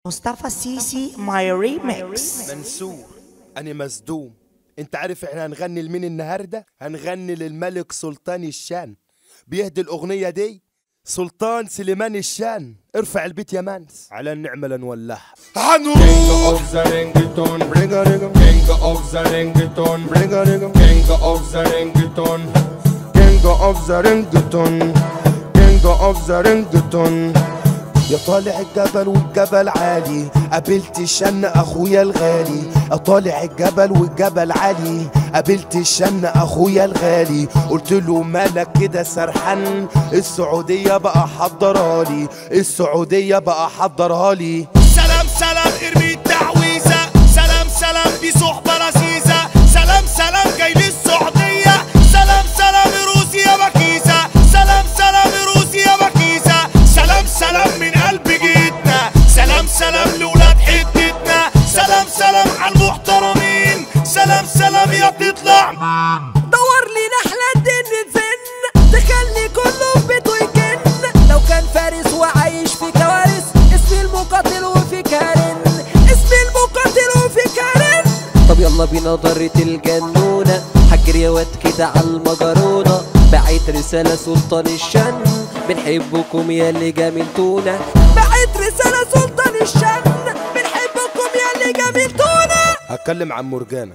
مصطفى السيسي ماي ريميكس منسور أنا مصدوم أنت عارف إحنا هنغني لمين النهاردة؟ هنغني للملك سلطان الشان بيهدي الأغنية دي سلطان سليمان الشان ارفع البيت يا مانس على النعمة لنولعها King هنروح of the ringtone, ريجا ريجا King of the ringtone, ريجا ريجا King of the ringtone. كينج اوف ذا رينجتون كينج اوف ذا رينجتون يا طالع الجبل والجبل عالي قابلت الشن اخويا الغالي يا طالع الجبل والجبل عالي قابلت الشن اخويا الغالي قلت له مالك كده سرحان السعوديه بقى حضرها لي السعوديه بقى حضرها لي سلام سلام ارمي التعويذة سلام سلام دي صحبة لذيذة سلام سلام جاي للسعودية سلام سلام روسيا بكيزة سلام سلام روسيا بكيزة سلام سلام من قلب جيتنا سلام سلام لولاد حتتنا سلام سلام على المحترمين سلام سلام يا تطلع دور لي نحلة الدين تزن تخلي كله في بيته يكن لو كان فارس وعايش في كوارث اسمي المقاتل وفي كارن اسمي المقاتل وفي كارن طب يلا بينا ضرة الجنونة حجر يا واد كده على المجرونة بعت رسالة سلطان الشن بنحبكم يا اللي جاملتونا بعت رسالة سلطان الشن بنحبكم يا اللي جاملتونا هتكلم عن مرجانة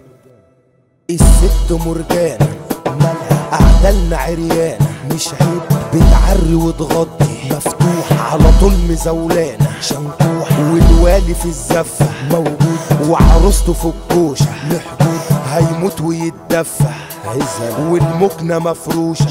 الست مرجانة مالها أعدالنا عريانة مش عيب بتعري وتغطي مفتوح على طول مزولانة شنكوح والوالي في الزفة موجود وعروسته في الكوشة محدود هيموت ويتدفى والمكنة مفروشة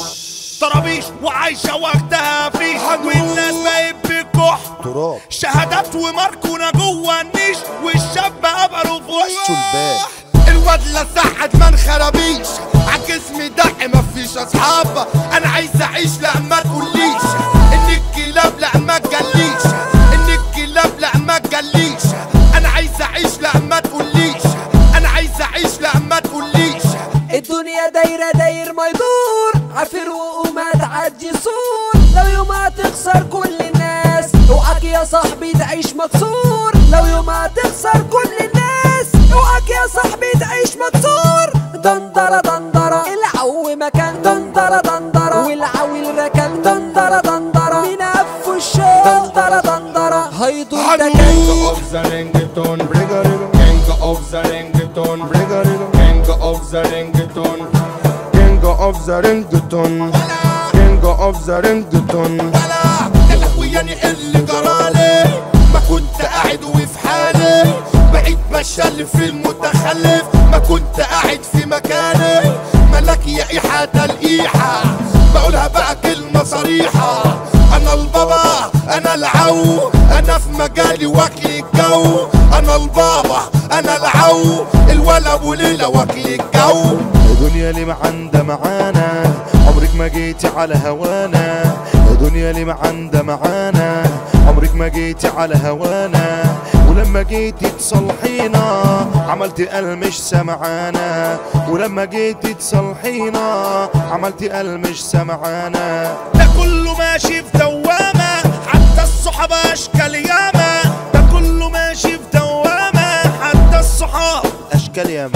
طرابيش وعايشة وقتها فيش والناس بقت بتكح تراب شهادات وماركونا جوه النيش والشاب قبله في وشه الباب الواد لسعد ما انخربيش عالجسم دق مفيش اصحاب انا عايز اعيش لا ما تقوليش ان الكلاب لا ما تجليش ان الكلاب لا ما تجليش انا عايز اعيش لا ما تقوليش انا عايز اعيش لا ما تقوليش الدنيا دايرة داير ما يدور عفر وما تعدي سور لو يوم هتخسر كل الناس اوعك يا صاحبي تعيش مكسور لو يوم هتخسر كل الناس اوعك يا صاحبي تعيش مكسور دندرة دندرة العو مكان دندرة دندرة والعو الركن دندرة دندرة من أف الشيء دندرة دندرة هيدور ده كان King of the ringtone, King of the ringtone, King of the ringtone. كينج اوف ذا رينجتون كينج اوف ذا رينجتون ولا يا لهوياني اللي جرالي ما كنت قاعد وفي حالي بعيد بشل في المتخلف ما كنت قاعد في مكاني ملك يا إيحة الإيحة بقولها بقى كلمة صريحة أنا البابا أنا العو أنا في مجالي واكل الجو أنا البابا أنا العو الولا أبو ليلى واكل الجو دنيا اللي ما عندها معانا عمرك ما جيتي على هوانا دنيا اللي ما عندها معانا عمرك ما جيتي على هوانا ولما جيتي تصلحينا عملتي قال مش سمعانا ولما جيتي تصلحينا عملتي قال مش سمعانا ده كله ماشي في دوامة حتى الصحاب أشكال ياما ده كله ماشي في دوامة حتى الصحاب اشكال ياما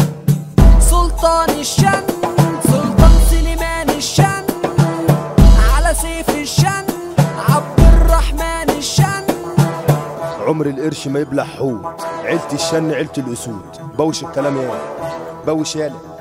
سلطان الشن سلطان سليمان الشن على سيف الشن عبد الرحمن الشن عمر القرش ما يبلع حوت عيلة الشن عيلة الأسود بوش الكلام يا بوش يالا